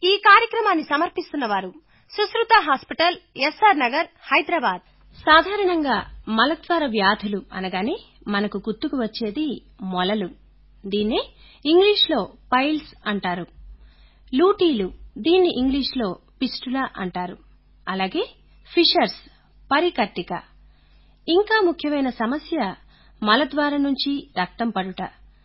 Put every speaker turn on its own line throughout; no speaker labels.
ఈ కార్యక్రమాన్ని సమర్పిస్తున్నవారు సుశ్రుత హాస్పిటల్ ఎస్ఆర్ నగర్ హైదరాబాద్ సాధారణంగా మలద్వార వ్యాధులు అనగానే మనకు గుర్తుకు వచ్చేది మొలలు దీన్నే ఇంగ్లీష్లో పైల్స్ అంటారు లూటీలు దీన్ని ఇంగ్లీష్లో ఫిస్టులా అంటారు అలాగే ఫిషర్స్ పరికర్టిక ఇంకా ముఖ్యమైన సమస్య మలద్వారం నుంచి రక్తం పడుట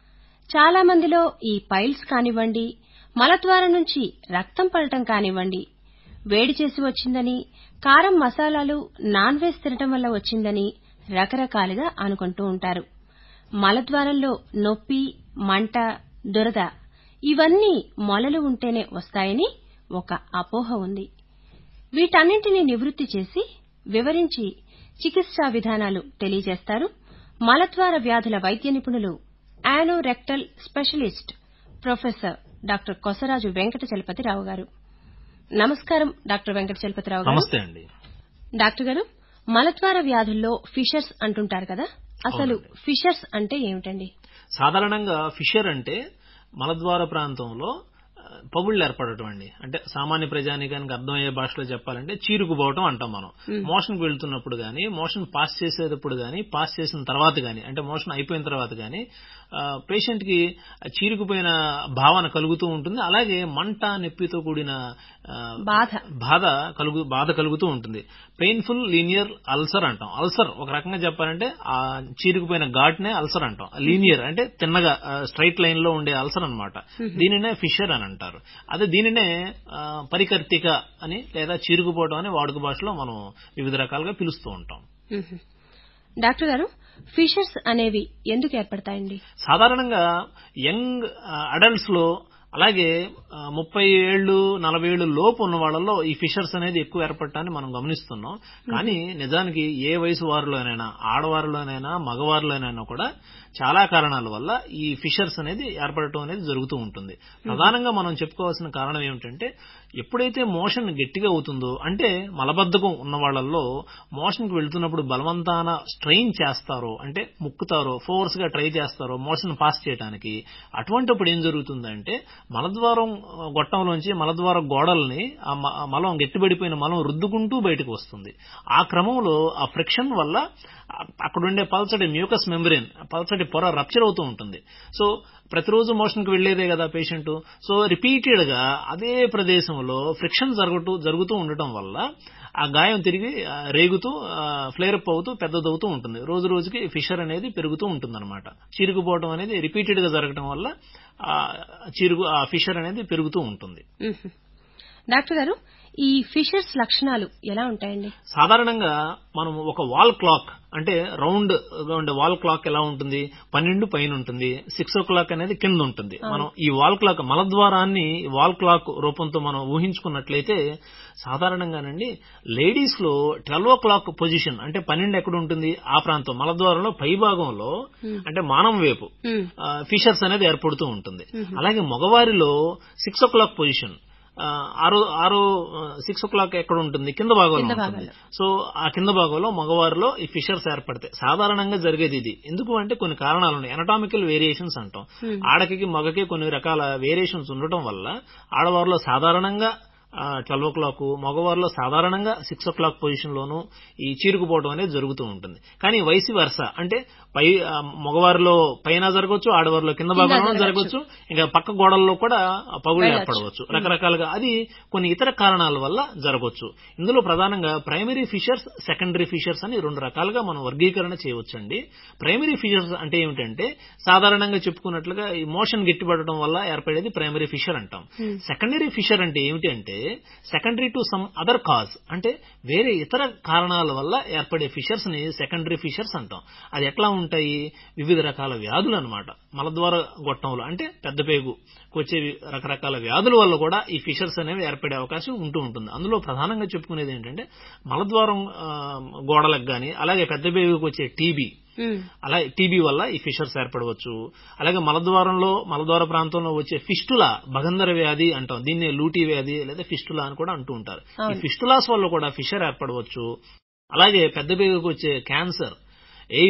చాలా మందిలో ఈ పైల్స్ కానివ్వండి మలద్వారం నుంచి రక్తం పడటం కానివ్వండి వేడి చేసి వచ్చిందని కారం మసాలాలు నాన్ వెజ్ తినటం వల్ల వచ్చిందని రకరకాలుగా అనుకుంటూ ఉంటారు మలద్వారంలో నొప్పి మంట దురద ఇవన్నీ మొలలు ఉంటేనే వస్తాయని ఒక అపోహ ఉంది వీటన్నింటినీ నివృత్తి చేసి వివరించి చికిత్సా విధానాలు తెలియజేస్తారు మలద్వార వ్యాధుల వైద్య నిపుణులు anorectal specialist professor doctor Kosaraju Venkata Chalapathi Rao గారు నమస్కారం డాక్టర్ వెంకట చలపతిరావు గారు
నమస్తే అండి
డాక్టర్ గారు మలద్వార వ్యాధుల్లో ఫిషర్స్ అంటుంటారు కదా అసలు ఫిషర్స్ అంటే ఏమిటండి
సాధారణంగా ఫిషర్ అంటే మలద్వార ప్రాంతంలో ఆ, పగుళ్ళు ఏర్పడటం అండి అంటే సామాన్య ప్రజానికానికి అర్థమయ్యే భాషలో చెప్పాలంటే చీరుకుపోవటం అంటాం మనం మోషన్ కి వెళ్తున్నప్పుడు గానీ మోషన్ పాస్ చేసేటప్పుడు గానీ పాస్ చేసిన తర్వాత గానీ అంటే మోషన్ అయిపోయిన తర్వాత గానీ పేషెంట్ కి చీరుకుపోయిన భావన కలుగుతూ ఉంటుంది అలాగే మంట నొప్పితో కూడిన ఆ,
బాధ
బాధ కలుగు బాధ కలుగుతూ ఉంటుంది పెయిన్ఫుల్ లీనియర్ అల్సర్ అంటాం అల్సర్ ఒక రకంగా చెప్పాలంటే ఆ చీరుకుపోయిన ఘాట్నే అల్సర్ అంటాం లీనియర్ అంటే తిన్నగా స్ట్రైట్ లైన్ లో ఉండే అల్సర్ అన్నమాట దీనినే ఫిషర్ అని అంటారు అదే దీనినే ఆ, పరికర్తిక అని లేదా చీరుకుపోవడం అని వాడుక భాషలో మనం వివిధ రకాలుగా పిలుస్తూ ఉంటాం
మ్మ్. డాక్టర్ గారు ఫిషర్స్ అనేవి ఎందుకు ఏర్పడతాయండి
సాధారణంగా యంగ్ అడల్ట్స్ లో అలాగే ఆ, ముప్పై ఏళ్ళు నలభై ఏళ్ళు లోపు ఉన్న వాళ్ళలో ఈ ఫిషర్స్ అనేది ఎక్కువ ఏర్పడటాన్ని మనం గమనిస్తున్నాం కానీ నిజానికి ఏ వయసు వారిలోనైనా ఆడవారిలోనైనా మగవారిలోనైనా కూడా చాలా కారణాల వల్ల ఈ ఫిషర్స్ అనేది ఏర్పడటం అనేది జరుగుతూ ఉంటుంది ప్రధానంగా మనం చెప్పుకోవాల్సిన కారణం ఏమిటంటే ఎప్పుడైతే మోషన్ గట్టిగా అవుతుందో అంటే మలబద్ధకం ఉన్న వాళ్ళల్లో మోషన్ కి వెళ్తున్నప్పుడు బలవంతాన స్ట్రెయిన్ చేస్తారో అంటే ముక్కుతారో ఫోర్స్ గా ట్రై చేస్తారో మోషన్ పాస్ చేయడానికి అటువంటిప్పుడు ఏం జరుగుతుందంటే మలద్వారం ఆ, గొట్టంలోంచి మలద్వార గోడల్ని ఆ మ- ఆ మలం గట్టిపడిపోయిన మలం రుద్దుకుంటూ బయటకు వస్తుంది ఆ క్రమంలో ఆ ఫ్రిక్షన్ వల్ల ఆ- అక్కడుండే పల్చటి మ్యూకస్ మెంబ్రెయిన్ పల్చటి పొర రప్చర్ అవుతూ ఉంటుంది సో ప్రతిరోజు మోషన్ కి వెళ్లేదే కదా పేషెంట్ సో రిపీటెడ్ గా అదే ప్రదేశంలో ఫ్రిక్షన్ జరుగుతూ జరుగుతూ ఉండటం వల్ల ఆ గాయం తిరిగి ఆ, రేగుతూ ఫ్లేరప్ అవుతూ పెద్దదవుతూ ఉంటుంది రోజు రోజుకి ఫిషర్ అనేది పెరుగుతూ ఉంటుంది అనమాట చీరుకుపోవడం అనేది రిపీటెడ్ గా జరగడం వల్ల ఆ చీరుకు ఆ ఫిషర్ అనేది పెరుగుతూ ఉంటుంది
మ్మ్. డాక్టర్ గారు ఈ ఫిషర్స్ లక్షణాలు ఎలా ఉంటాయండి
సాధారణంగా మనం ఒక వాల్ క్లాక్ అంటే రౌండ్ గా ఉండే వాల్ క్లాక్ ఎలా ఉంటుంది పన్నెండు పైన ఉంటుంది సిక్స్ ఓ క్లాక్ అనేది కింద ఉంటుంది మనం ఈ వాల్ క్లాక్ మలద్వారాన్ని వాల్ క్లాక్ రూపంతో మనం ఊహించుకున్నట్లయితే సాధారణంగానండి లేడీస్ లో ట్వెల్వ్ ఓ క్లాక్ పొజిషన్ అంటే పన్నెండు ఎక్కడ ఉంటుంది ఆ ప్రాంతం మలద్వారంలో పై భాగంలో అంటే మానం వైపు
మ్మ్.
ఫిషర్స్ అనేది ఏర్పడుతూ ఉంటుంది అలాగే మగవారిలో సిక్స్ ఓ క్లాక్ పొజిషన్ ఆ, ఆరో ఆరో సిక్స్ ఓ క్లాక్ ఎక్కడ ఉంటుంది కింద భాగంలో
కింద
ఉంటుంది సో ఆ కింద భాగంలో మగవారిలో ఈ ఫిషర్స్ ఏర్పడతాయి సాధారణంగా జరిగేది ఇది ఎందుకు అంటే కొన్ని కారణాలు ఉన్నాయి ఎనటామికల్ వేరియేషన్స్ అంటాం ఆడకి మగకి కొన్ని రకాల వేరియేషన్స్ ఉండటం వల్ల ఆడవారిలో సాధారణంగా ట్వెల్వ్ ఓ క్లాక్ మగవారిలో సాధారణంగా సిక్స్ ఓ క్లాక్ పొజిషన్ లోను ఈ చీరుకుపోవడం అనేది జరుగుతూ ఉంటుంది కానీ వయసు వరుస అంటే పై ఆ, మగవారిలో పైన జరగవచ్చు ఆడవారిలో కింద భాగంలో జరగవచ్చు ఇంకా పక్క గోడల్లో కూడా పగులు ఏర్పడవచ్చు రకరకాలుగా అది కొన్ని ఇతర కారణాల వల్ల జరగవచ్చు ఇందులో ప్రధానంగా ప్రైమరీ ఫిషర్స్ సెకండరీ ఫిషర్స్ అని రెండు రకాలుగా మనం వర్గీకరణ చేయవచ్చండి ప్రైమరీ ఫిషర్స్ అంటే ఏమిటంటే సాధారణంగా చెప్పుకున్నట్లుగా ఈ మోషన్ గట్టిపడటం వల్ల ఏర్పడేది ప్రైమరీ ఫిషర్ అంటాం సెకండరీ ఫిషర్ అంటే ఏమిటి అంటే secondary to some other cause అంటే వేరే ఇతర కారణాల వల్ల ఏర్పడే ఫిషర్స్ ని సెకండరీ ఫిషర్స్ అంటాం అది ఎట్లా ఉంటాయి వివిధ రకాల వ్యాధులు అన్నమాట మలద్వార గొట్టంలో అంటే పెద్ద పేగు వచ్చే రకరకాల వ్యాధుల వల్ల కూడా ఈ ఫిషర్స్ అనేవి ఏర్పడే అవకాశం ఉంటూ ఉంటుంది అందులో ప్రధానంగా చెప్పుకునేది ఏంటంటే మలద్వారం ఆ, గోడలకు గాని అలాగే పెద్ద పేగుకు వచ్చే టీబీ
మ్మ్.
అలాగే టీబీ వల్ల ఈ ఫిషర్స్ ఏర్పడవచ్చు అలాగే మలద్వారంలో మలద్వార ప్రాంతంలో వచ్చే ఫిస్టులా భగంధర వ్యాధి అంటాం దీన్ని లూటీ వ్యాధి లేదా ఫిస్టులా అని కూడా అంటూ ఉంటారు ఈ ఫిస్టులాస్ వల్ల కూడా ఫిషర్ ఏర్పడవచ్చు అలాగే పెద్ద పేగుకు వచ్చే క్యాన్సర్ ఎయిడ్స్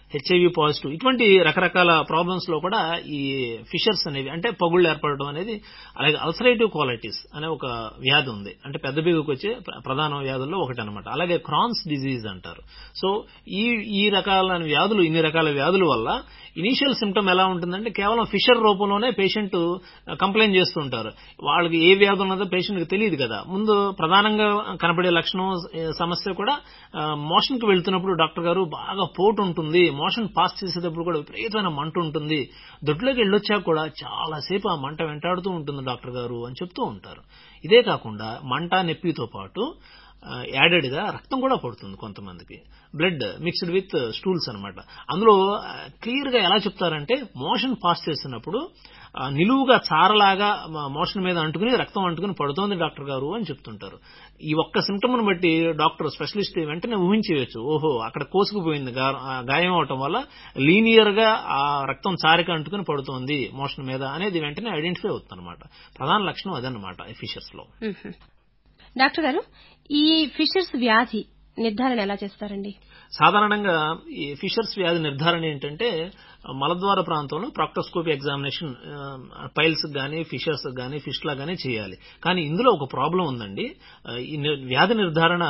హెచ్ఐవి పాజిటివ్ ఇటువంటి రకరకాల ప్రాబ్లమ్స్ లో కూడా ఈ ఫిషర్స్ అనేవి అంటే పగుళ్ళు ఏర్పడడం అనేది అలాగే అల్సరేటివ్ క్వాలిటీస్ అనే ఒక వ్యాధి ఉంది అంటే పెద్ద బీగుకు వచ్చే ప్ర- ప్రధాన వ్యాధుల్లో ఒకటి అనమాట అలాగే క్రాన్స్ డిజీజ్ అంటారు సో ఈ ఈ రకాల వ్యాధులు ఇన్ని రకాల వ్యాధుల వల్ల ఇనీషియల్ సిమ్టమ్ ఎలా ఉంటుందంటే కేవలం ఫిషర్ రూపంలోనే పేషెంట్ కంప్లైంట్ చేస్తుంటారు వాళ్ళకి ఏ వ్యాధి ఉన్నదో పేషెంట్ కి తెలియదు కదా ముందు ప్రధానంగా కనబడే లక్షణం ఏ, సమస్య కూడా మోషన్ కి వెళ్తున్నప్పుడు డాక్టర్ గారు బాగా పోటు ఉంటుంది మోషన్ పాస్ చేసేటప్పుడు కూడా విపరీతమైన మంట ఉంటుంది దొడ్లోకి వెళ్ళొచ్చాక కూడా చాలాసేపు ఆ మంట వెంటాడుతూ ఉంటుంది డాక్టర్ గారు అని చెప్తూ ఉంటారు ఇదే కాకుండా మంట నొప్పితో పాటు యాడెడ్ గా రక్తం కూడా పడుతుంది కొంతమందికి బ్లడ్ మిక్స్డ్ విత్ స్టూల్స్ అన్నమాట అందులో క్లియర్ గా ఎలా చెప్తారంటే మోషన్ పాస్ చేస్తున్నప్పుడు ఆ, నిలువుగా చారలాగా మోషన్ మీద అంటుకుని రక్తం అంటుకుని పడుతోంది డాక్టర్ గారు అని చెప్తుంటారు ఈ ఒక్క సిమ్టమ్ ను బట్టి డాక్టర్ స్పెషలిస్ట్ వెంటనే ఊహించేయచ్చు ఓహో అక్కడ కోసుకుపోయింది గా- ఆ గాయం అవటం వల్ల లీనియర్ గా ఆ రక్తం చారిక అంటుకుని పడుతోంది మోషన్ మీద అనేది వెంటనే ఐడెంటిఫై అవుతుంది అనమాట ప్రధాన లక్షణం అదనమాట ఈ ఫిషర్స్ లో
మ్మ్. డాక్టర్ గారు ఈ ఫిషర్స్ వ్యాధి నిర్ధారణ ఎలా చేస్తారండి
సాధారణంగా ఈ ఫిషర్స్ వ్యాధి నిర్ధారణ ఏంటంటే మలద్వార ప్రాంతంలో ప్రాక్టోస్కోపీ ఎగ్జామినేషన్ పైల్స్ గానీ ఫిషర్స్ గానీ ఫిష్లా గానీ చేయాలి కానీ ఇందులో ఒక ప్రాబ్లం ఉందండి ఆ, ఈ ని- వ్యాధి నిర్ధారణ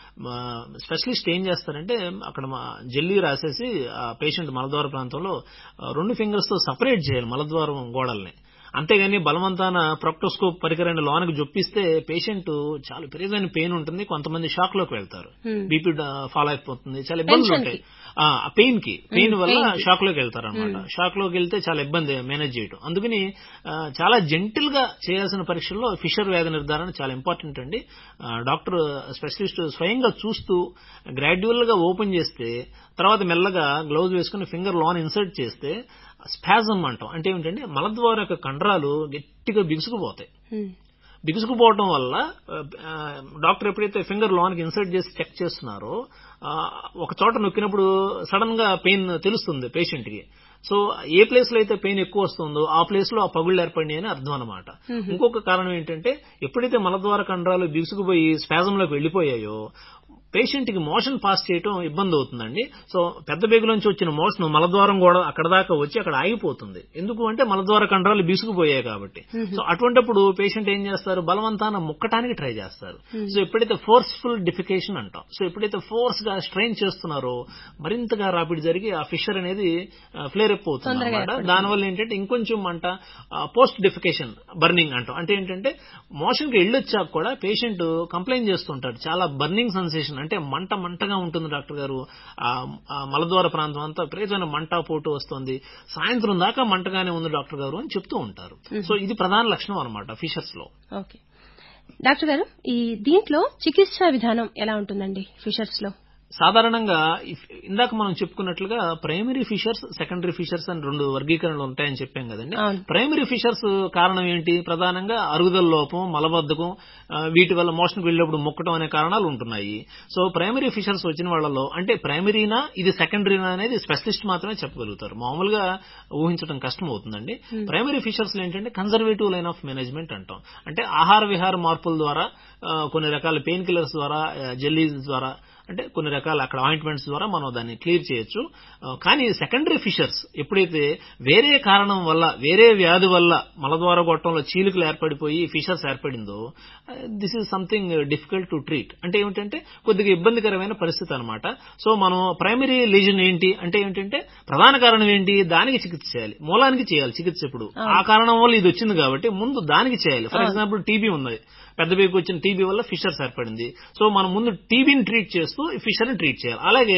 స్పెషలిస్ట్ ఏం చేస్తారంటే అక్కడ మా జెల్లీ రాసేసి ఆ పేషెంట్ మలద్వార ప్రాంతంలో ఆ, రెండు ఫింగర్స్ తో సపరేట్ చేయాలి మలద్వారం గోడల్ని అంతేగాని బలవంతాన ప్రాక్టోస్కోప్ పరికరాన్ని లోనకి జొప్పిస్తే పేషెంట్ చాలా విపరీతమైన పెయిన్ ఉంటుంది కొంతమంది షాక్ లోకి వెళ్తారు
Hmm.
బీపీ ఫాలో అయిపోతుంది చాలా ఇబ్బందులు
Tension
ఉంటాయి ఆ పెయిన్ కి పెయిన్ వల్ల
pain కి.
షాక్ లోకి వెళ్తారు అనమాట షాక్ లోకి వెళ్తే చాలా ఇబ్బంది మేనేజ్ చేయడం అందుకని ఆ, చాలా జెంటిల్ గా చేయాల్సిన పరీక్షల్లో ఫిషర్ వ్యాధి నిర్ధారణ చాలా ఇంపార్టెంట్ అండి ఆ, డాక్టర్ స్పెషలిస్ట్ స్వయంగా చూస్తూ గ్రాడ్యువల్ గా ఓపెన్ చేస్తే తర్వాత మెల్లగా గ్లౌజ్ వేసుకుని ఫింగర్ లోన్ ఇన్సర్ట్ చేస్తే స్పాజమ్ అంటాం అంటే ఏంటంటే మలద్వార యొక్క కండరాలు గట్టిగా బిగుసుకుపోతాయి
మ్మ్.
బిగుసుకుపోవడం వల్ల ఆ, డాక్టర్ ఎప్పుడైతే ఫింగర్ లోనికి ఇన్సర్ట్ చేసి చెక్ చేస్తున్నారో ఆ, ఒక చోట నొక్కినప్పుడు సడన్ గా పెయిన్ తెలుస్తుంది పేషెంట్ కి సో ఏ ప్లేస్ లో అయితే పెయిన్ ఎక్కువ వస్తుందో ఆ ప్లేస్ లో ఆ పగుళ్ళు ఏర్పడినాయి అని అర్థం అనమాట ఇంకొక కారణం ఏంటంటే ఎప్పుడైతే మలద్వార కండరాలు బిగుసుకుపోయి స్పాజంలోకి వెళ్లిపోయాయో పేషెంట్ కి మోషన్ పాస్ చేయడం ఇబ్బంది అవుతుందండి సో పెద్ద బేగులోంచి వచ్చిన మోషన్ మలద్వారం కూడా అక్కడ దాకా వచ్చి అక్కడ ఆగిపోతుంది ఎందుకు అంటే మలద్వార కండరాలు బిసుకుపోయాయి కాబట్టి సో అటువంటిప్పుడు పేషెంట్ ఏం చేస్తారు బలవంతాన ముక్కటానికి ట్రై చేస్తారు సో ఎప్పుడైతే ఫోర్స్ఫుల్ డిఫికేషన్ అంటాం సో ఎప్పుడైతే ఫోర్స్ గా స్ట్రెయిన్ చేస్తున్నారో మరింతగా రాపిడ్ జరిగి ఆ ఫిషర్ అనేది ఫ్లేర్ అప్ అవుతుంది
తొందరగా
అన్నమాట.
ఏర్పడుతుంది.
దానివల్ల ఏంటంటే ఇంకొంచెం మంట పోస్ట్ డిఫికేషన్ బర్నింగ్ అంటాం అంటే ఏంటంటే మోషన్ కి వెళ్ళొచ్చాక కూడా పేషెంట్ కంప్లైంట్ చేస్తుంటాడు చాలా బర్నింగ్ సెన్సేషన్ అంటే మంట మంటగా ఉంటుంది డాక్టర్ గారు ఆ ఆ మలద్వార ప్రాంతం అంతా విపరీతమైన మంట పోటు వస్తుంది సాయంత్రం దాకా మంటగానే ఉంది డాక్టర్ గారు అని చెప్తూ ఉంటారు సో ఇది ప్రధాన లక్షణం అనమాట ఫిషర్స్ లో
ఓకే డాక్టర్ గారు ఈ దీంట్లో చికిత్సా విధానం ఎలా ఉంటుందండి ఫిషర్స్ లో
సాధారణంగా ఇఫ్- ఇందాక మనం చెప్పుకున్నట్లుగా ప్రైమరీ ఫిషర్స్ సెకండరీ ఫిషర్స్ అని రెండు వర్గీకరణలు ఉంటాయని చెప్పాం కదండి
అవును.
ప్రైమరీ ఫిషర్స్ కారణం ఏంటి ప్రధానంగా అరుగుదల లోపం మలబద్ధకం ఆ, వీటి వల్ల మోషన్కి వెళ్ళినప్పుడు మొక్కటం అనే కారణాలు ఉంటున్నాయి సో ప్రైమరీ ఫిషర్స్ వచ్చిన వాళ్ళలో అంటే ప్రైమరీనా ఇది సెకండరీనా అనేది స్పెషలిస్ట్ మాత్రమే చెప్పగలుగుతారు మామూలుగా ఊహించడం కష్టం అవుతుందండి ప్రైమరీ ఫిషర్స్ ఏంటంటే కన్జర్వేటివ్ లైన్ ఆఫ్ మేనేజ్మెంట్ అంటాం అంటే ఆహార విహార మార్పుల ద్వారా ఆ, కొన్ని రకాల పెయిన్ కిల్లర్స్ ద్వారా జెల్లీస్ ద్వారా అంటే కొన్ని రకాల అక్కడ ఆయింట్మెంట్స్ ద్వారా మనం దాన్ని క్లియర్ చేయొచ్చు ఆ, కానీ సెకండరీ ఫిషర్స్ ఎప్పుడైతే వేరే కారణం వల్ల వేరే వ్యాధి వల్ల మలద్వార గొట్టంలో చీలికలు ఏర్పడిపోయి ఫిషర్స్ ఏర్పడిందో this is something difficult to treat అంటే ఏమిటంటే కొద్దిగా ఇబ్బందికరమైన పరిస్థితి అనమాట సో మనం ప్రైమరీ లీజన్ ఏంటి అంటే ఏంటంటే ప్రధాన కారణం ఏంటి దానికి చికిత్స చేయాలి మూలానికి చేయాలి చికిత్స ఇప్పుడు ఆ కారణం వల్ల ఇది వచ్చింది కాబట్టి ముందు దానికి చేయాలి ఫర్ ఎగ్జాంపుల్ టీబీ ఉంది పెద్ద బేబీకి వచ్చిన టీబీ వల్ల ఫిషర్స్ ఏర్పడింది సో మనం ముందు టీబీని ట్రీట్ చేస్తూ ఈ ఫిషర్ ని ట్రీట్ చేయాలి అలాగే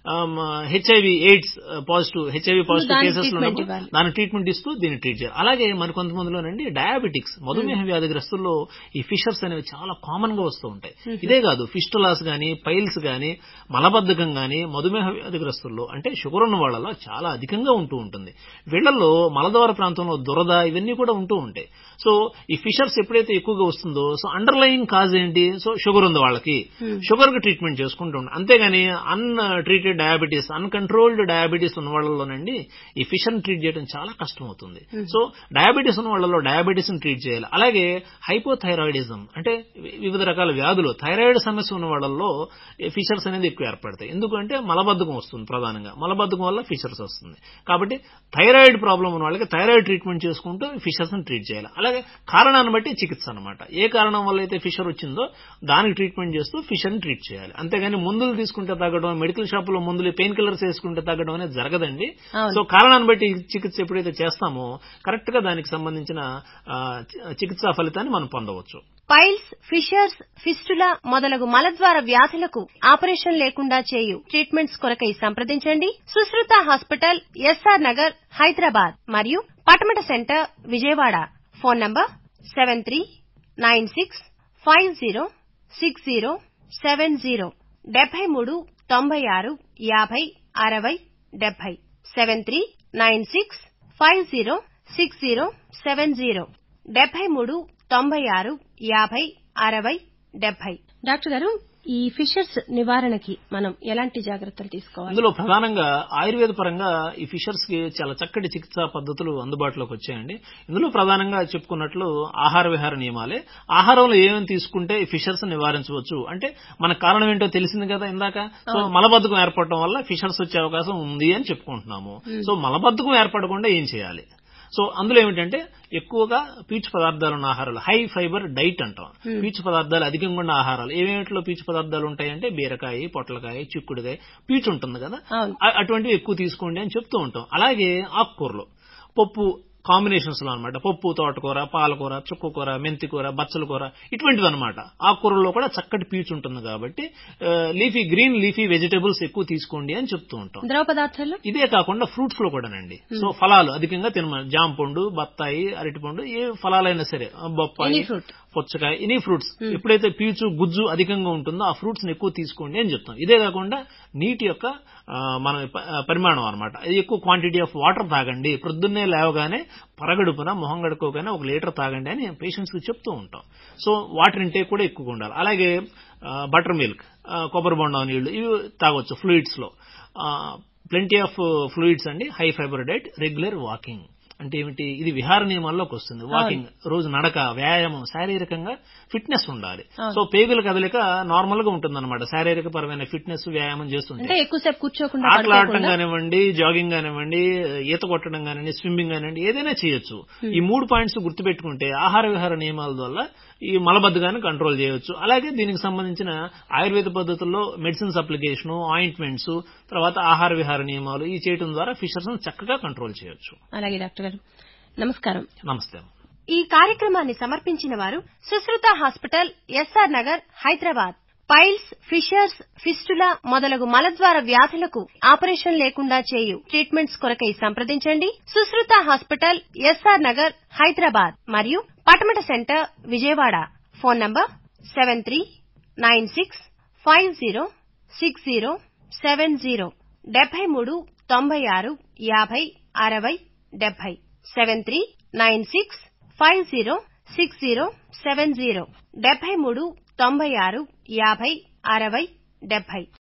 HIV AIDS positive HIV positive
దానికి
కేసెస్
treatment ఇవ్వాలి.
దాని ట్రీట్మెంట్ ఇస్తూ దీన్ని ట్రీట్ చేయాలి అలాగే మరి కొంతమందిలోనండి డయాబెటిక్స్ మధుమేహ వ్యాధిగ్రస్తుల్లో ఈ ఫిషర్స్ అనేవి చాలా కామన్ గా వస్తూ ఉంటాయి ఇదే కాదు ఫిస్టులాస్ గానీ పైల్స్ గానీ మలబద్ధకం గానీ మధుమేహ వ్యాధిగ్రస్తుల్లో అంటే షుగర్ ఉన్న వాళ్ళలో చాలా అధికంగా ఉంటూ ఉంటుంది వీళ్ళల్లో మలద్వార ప్రాంతంలో దురద ఇవన్నీ కూడా ఉంటూ ఉంటాయి సో ఈ ఫిషర్స్ ఎప్పుడైతే ఎక్కువగా వస్తుందో సో అండర్లయింగ్ కాజ్ కాజ్ ఏంటి సో షుగర్ ఉంది వాళ్ళకి షుగర్ కి ట్రీట్మెంట్ చేసుకుంటూ ఉండాలి అంతేగాని untreated diabetes uncontrolled diabetes ఉన్న వాళ్ళలోనండి ఈ ఫిషర్ ట్రీట్ చేయడం చాలా కష్టం అవుతుంది సో డయాబెటీస్ ఉన్న వాళ్ళలో డయాబెటీస్ ని ట్రీట్ చేయాలి అలాగే హైపోథైరాయిడిజం అంటే వి- వివిధ రకాల వ్యాధులు థైరాయిడ్ సమస్య ఉన్న వాళ్ళల్లో ఫిషర్స్ అనేది ఎక్కువ ఏర్పడతాయి ఎందుకంటే మలబద్ధకం వస్తుంది ప్రధానంగా మలబద్ధకం వల్ల ఫిషర్స్ వస్తుంది కాబట్టి థైరాయిడ్ ప్రాబ్లం ఉన్న వాళ్ళకి థైరాయిడ్ ట్రీట్మెంట్ చేసుకుంటూ ఫిషర్స్ ని ట్రీట్ చేయాలి అలాగే కారణాన్ని బట్టి చికిత్స అనమాట ఏ కారణం వల్ల అయితే ఫిషర్ వచ్చిందో దానికి ట్రీట్మెంట్ చేస్తూ ఫిషర్ ని ట్రీట్ చేయాలి అంతేగాని మందులు తీసుకుంటే తగ్గడం మెడికల్ షాప్ లో మందులు పెయిన్ కిల్లర్స్ వేసుకుంటే తగ్గడం అనేది జరగదండి
అవును.
సో కారణాన్ని బట్టి చికిత్స ఎప్పుడైతే చేస్తామో కరెక్ట్ గా దానికి సంబంధించిన ఆ, చి- చికిత్సా ఫలితాన్ని మనం పొందవచ్చు
పైల్స్ ఫిషర్స్ ఫిస్టులా మొదలగు మలద్వార వ్యాధులకు ఆపరేషన్ లేకుండా చేయు ట్రీట్మెంట్స్ కొరకై సంప్రదించండి సుశ్రుత హాస్పిటల్ ఎస్ఆర్ నగర్ హైదరాబాద్ మరియు Patamata centre Vijayawada phone number seven three nine six five zero six zero seven zero డెబ్బై మూడు తొంభై ఆరు యాభై అరవై డెబ్బై seven three nine six five zero six zero seven zero డెబ్బై మూడు తొంభై ఆరు యాభై అరవై డెబ్బై డాక్టర్ గారు ఈ ఫిషర్స్ నివారణకి మనం ఎలాంటి జాగ్రత్తలు తీసుకోవాలి
ఇందులో ప్రధానంగా ఆయుర్వేద పరంగా ఈ ఫిషర్స్ కి చాలా చక్కటి చికిత్సా పద్ధతులు అందుబాటులోకి వచ్చాయండి ఇందులో ప్రధానంగా చెప్పుకున్నట్లు ఆహార విహార నియమాలే ఆహారంలో ఏమేమి తీసుకుంటే ఈ ఫిషర్స్ నివారించవచ్చు అంటే మన కారణం ఏంటో తెలిసింది కదా ఇందాక సో మలబద్ధకం ఏర్పడటం వల్ల ఫిషర్స్ వచ్చే అవకాశం ఉంది అని చెప్పుకుంటున్నాము సో మలబద్ధకం ఏర్పడకుండా ఏం చేయాలి సో అందులో ఏమిటంటే ఎక్కువగా పీచు పదార్థాలు ఉన్న ఆహారాలు హై ఫైబర్ డైట్ అంటాం పీచు పదార్థాలు అధికంగా ఉన్న ఆహారాలు ఏమేమిట్లో పీచు పదార్థాలు ఉంటాయంటే బీరకాయ పొట్లకాయ చిక్కుడుకాయ పీచు ఉంటుంది కదా
అవును.
అ- అటువంటివి ఎక్కువ తీసుకోండి అని చెప్తూ ఉంటాం అలాగే ఆకుకూరలు పప్పు కాంబినేషన్స్ లో అనమాట పప్పు తోటకూర పాలకూర చుక్కకూర మెంతికూర బచ్చల కూర ఇటువంటివి అనమాట ఆకుకూరల్లో కూడా చక్కటి పీచు ఉంటుంది కాబట్టి లీఫీ గ్రీన్ లీఫీ వెజిటబుల్స్ ఎక్కువ తీసుకోండి అని చెప్తూ ఉంటాం
ద్రవ పదార్థాలు
ఇదే కాకుండా ఫ్రూట్స్ లో కూడానండి సో ఫలాలు అధికంగా తినమ జామ పండు బత్తాయి అరటిపండు ఏ ఫలాలైనా సరే బొప్పాయి
Any fruit.
పుచ్చకాయ ఎనీ ఫ్రూట్స్ ఎప్పుడైతే పీచు గుజ్జు అధికంగా ఉంటుందో ఆ ఫ్రూట్స్ ని ఎక్కువ తీసుకోండి అని చెప్తాం ఇదే కాకుండా నీటి యొక్క ఆ, మన ప- ఆ, పరిమాణం అనమాట ఎక్కువ క్వాంటిటీ ఆఫ్ వాటర్ తాగండి ప్రొద్దున్నే లేవగానే పరగడుపున మొహం గడుకోగానే ఒక లీటర్ తాగండి అని పేషెంట్స్ కి చెప్తూ ఉంటాం సో వాటర్ ఇంటేక్ కూడా ఎక్కువగా ఉండాలి అలాగే బటర్ మిల్క్ కొబ్బరి బొండం నీళ్లు ఇవి తాగొచ్చు ఫ్లూయిడ్స్ లో ప్లెంటీ ఆఫ్ ఫ్లూయిడ్స్ అండి high fibre diet regular walking అంటే ఏమిటి ఇది విహార నియమాల్లోకి వస్తుంది వాకింగ్ రోజు నడక వ్యాయామం శారీరకంగా ఫిట్నెస్ ఉండాలి సో పేగుల కదలిక నార్మల్ గా ఉంటుంది శారీరక పరమైన ఫిట్నెస్ వ్యాయామం చేస్తుంటే
అంటే ఎక్కువసేపు కూర్చోకుండా
ఆటలు ఆడటం
పడుకోకుండా
కానివ్వండి జాగింగ్ కానివ్వండి ఈత కొట్టడం కానివ్వండి స్విమ్మింగ్ కానివ్వండి ఏదైనా చేయొచ్చు ఈ మూడు పాయింట్స్ గుర్తుపెట్టుకుంటే ఆహార విహార నియమాల వల్ల ఈ మలబద్ధకాన్ని కంట్రోల్ చేయొచ్చు అలాగే దీనికి సంబంధించిన ఆయుర్వేద పద్ధతుల్లో మెడిసిన్స్ అప్లికేషన్ ఆయింట్మెంట్స్ తర్వాత ఆహార విహార నియమాలు ఈ చేయడం ద్వారా ఫిషర్స్ చక్కగా కంట్రోల్ చేయొచ్చు
అలాగే డాక్టర్ గారు నమస్కారం
నమస్తే
ఈ కార్యక్రమాన్ని సమర్పించిన వారు Sushruta hospital SR Nagar Hyderabad piles fissures fistula మొదలగు మలద్వార వ్యాధులకు ఆపరేషన్ లేకుండా చేయు ట్రీట్మెంట్స్ కొరకై సంప్రదించండి సుశ్రుత హాస్పిటల్ ఎస్ఆర్ నగర్ హైదరాబాద్ మరియు Patamata centre Vijayawada phone number seven three nine six five zero six zero seven zero డెబ్బై మూడు తొంభై ఆరు యాభై అరవై డెబ్బై seven three nine six five zero six zero seven zero డెబ్బై మూడు తొంభై ఆరు యాభై అరవై డెబ్బై